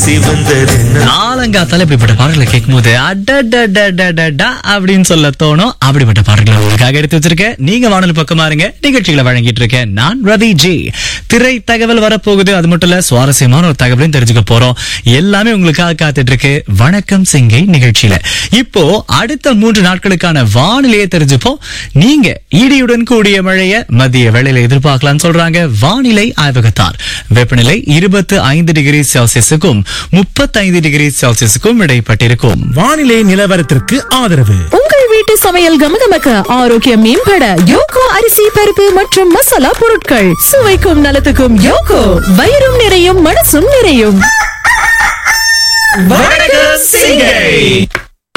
சிவந்ததென்ன ஆலங்காத்தால இப்படிப்பட்ட பாடல்களை கேட்கும்போது அடடடடடடா அப்படின்னு சொல்ல தோணும் அப்படிப்பட்ட பாடல்களை உங்களுக்காக எடுத்து வச்சிருக்கேன் நீங்க வானொலி பக்கமா இருங்க நிகழ்ச்சிகளை வழங்கிட்டு இருக்கேன் நான் ரவி ஜி திரை தகவல் வரப்போகுது அது மட்டும் இல்ல சுவாரஸ்யமான ஒரு தகவலையும் தெரிஞ்சுக்க போறோம் எல்லாமே உங்களுக்காக காத்துட்டு இருக்கு வணக்கம் சிங்கை நிகழ்ச்சியில இப்போ அடுத்த மூன்று நாட்களுக்கான வானிலையை தெரிஞ்சுப்போம் நீங்க இடியுடன் கூடிய மழைய மதிய வேளையில எதிர்பார்க்கலாம்னு சொல்றாங்க வானிலை ஆய்வகத்தார் வெப்பநிலை இருபத்து ஐந்து டிகிரி செல்சியஸுக்கும் முப்பத்தைந்து டிகிரி செல்சியஸுக்கும் இடைப்பட்டிருக்கும் வானிலை நிலவரத்திற்கு ஆதரவு உங்கள் வீட்டு சமையல் கமகமக்க ஆரோக்கியம் மேம்பட யோகோ அரிசி பருப்பு மற்றும் மசாலா பொருட்கள் சுவைக்கும் நலத்துக்கும் யோகோ வயிறும் நிறையும் மனசும் நிறையும் வணக்கம் சிங்கை